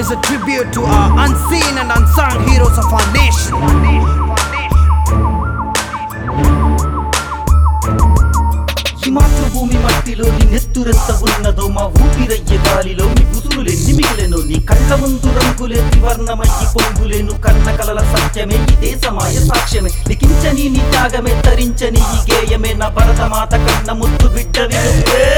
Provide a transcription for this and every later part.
is a tribute to our unseen and unsung heroes of our nation. ఈ మాతృభూమి మట్టిలో నీ నెత్తురెంత ఉన్నదో మా ఊపిరయ్యే గాలిలో మీ గుసురులెన్ని మిగిలెను నీ కళ్ళ ముందు రంగులెత్తి వర్ణమయ్యి పొంగులేను కన్న కలల సత్యమే ఈ దేశమాయ సాక్ష్యమే లిఖించని నీ త్యాగమే తరించని ఈ గేయమే నా భరతమాత కన్న ముద్దు బిడ్డవి నువ్వే.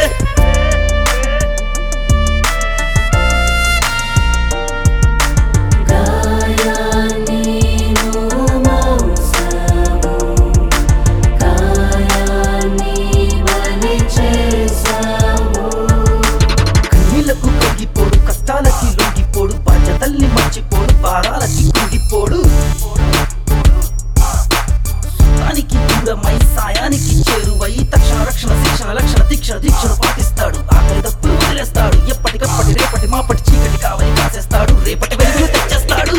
గాయాన్ని నువ్వు మోసావు గాయాన్ని బలి చేసావు కన్నీళ్లకు కరిగిపోడు కష్టాలకి లొంగిపోడు బాధ్యతల్ని మర్చిపోడు భారాలకి కుంగిపోడు సుఖానికి దూరమై సాయానికి చేరువై తక్షణ రక్షణ శిక్షణ లక్షణ దీక్షణ దీక్షను పాటిస్తాడు ఆకలి తప్పులు వదిలేస్తాడు ఎప్పటికప్పటి రేపటి మాపటి చీకటి కావలి కాసేస్తాడు రేపటి వెలుగులు తెచ్చేస్తాడు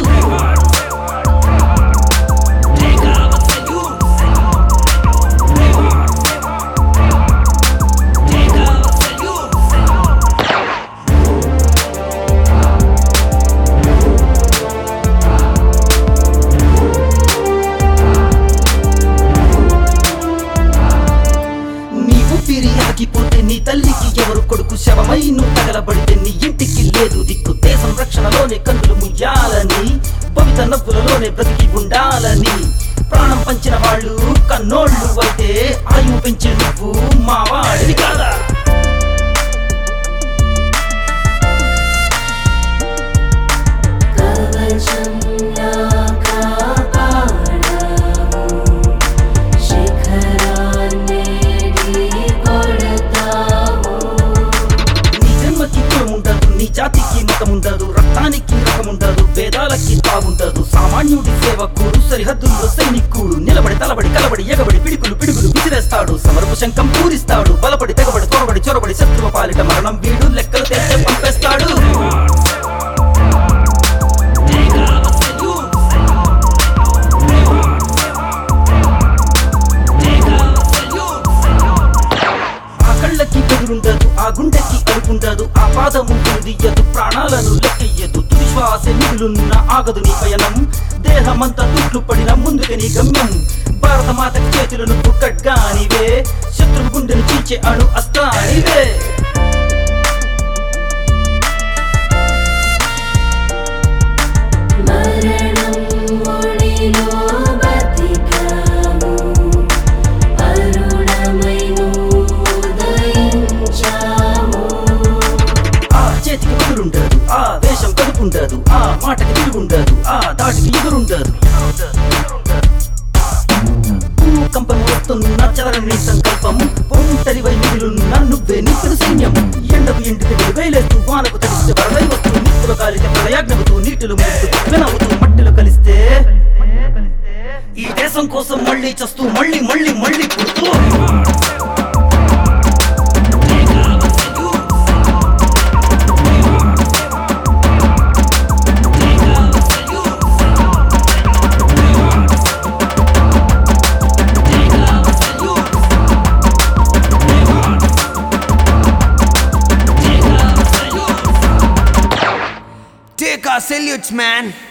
Take our salute. Take our salute. నీ ఊపిరి ఆగిపోతే నీ తల్లికి ఎవరు కొడుకు శవమై నువ్వు తగలబడితే నీ ఇంటికి లేదు దిక్కు దేశం రక్షణలోనే కన్నులు ముయ్యాలని పవిత నవ్వులలోనే బ్రతికి ఉండాలని ప్రాణం పంచిన వాళ్ళు కన్నోళ్ళు అయితే ఆయువు పెంచే నువ్వు మా వాడివి కాదా కవచంలా కాపాడావు శిఖరాన్ని కొడతావు నీ జన్మకి కులం ఉండదు నీ జాతికి మతం ఉండదు రక్తానికి రకం ఉండదు వేదాలకి తావుండదు సామాన్యుడి సేవకుడు సరిహద్దుల్లో సైనికుడు నిలబడి తలబడి కలబడి ఎగబడి పిడుకులు పిడుగులు విసిరేస్తాడు సమరపు శంఖం పూరిస్తాడు బలపడి తెగబడి తొరబడి చొరబడి శత్రువ పాలిట మరణం వీడు లెక్కలు తెచ్చే పంపేస్తాడు ఆ కళ్ళకి బెదురుండదు ఆ గుండెకి అడుపుండదు ఆ పాదము దియ్యదు ప్రాణాలను లెక్కయ్యదు తుది శ్వాస మిగులున్న ఆగదు నీ పయనం దేహమంతా తుట్లు పడిన ముందుకు నీ గమ్యం భారత మాతకి చేతులను పుట్టడ్గానివే శత్రువు గుండెను చీల్చే అణు అస్త్రానివే మరణం ఒడిలో బతికావు అరుణమై నువ్వు ఉదయించావు ఆ చేతికి ఎదురుండదు ఆ వేషం కదుపుండదు ఆ మాటకి తిరుగుండదు ఆ దాటికి ఎదురుండదు భూకంపం వస్తున్న చదరని సంకల్పం ఒంటరివై మిగిలున్న నువ్వే నిప్పులు సైన్యం ఎండకు ఇంటికి వేలేస్తూ వానకు తడిస్తే వరదై వస్తూ నిప్పులు కాలితే ప్రళయాగ్నవుతూ నీటిలో మునుగుతూ వెనవుతూ మట్టిలో కలిస్తే ఈ దేశం కోసం మళ్ళీ చస్తూ మళ్ళీ మళ్ళీ మళ్ళీ పుడుతూ Take our salutes, man.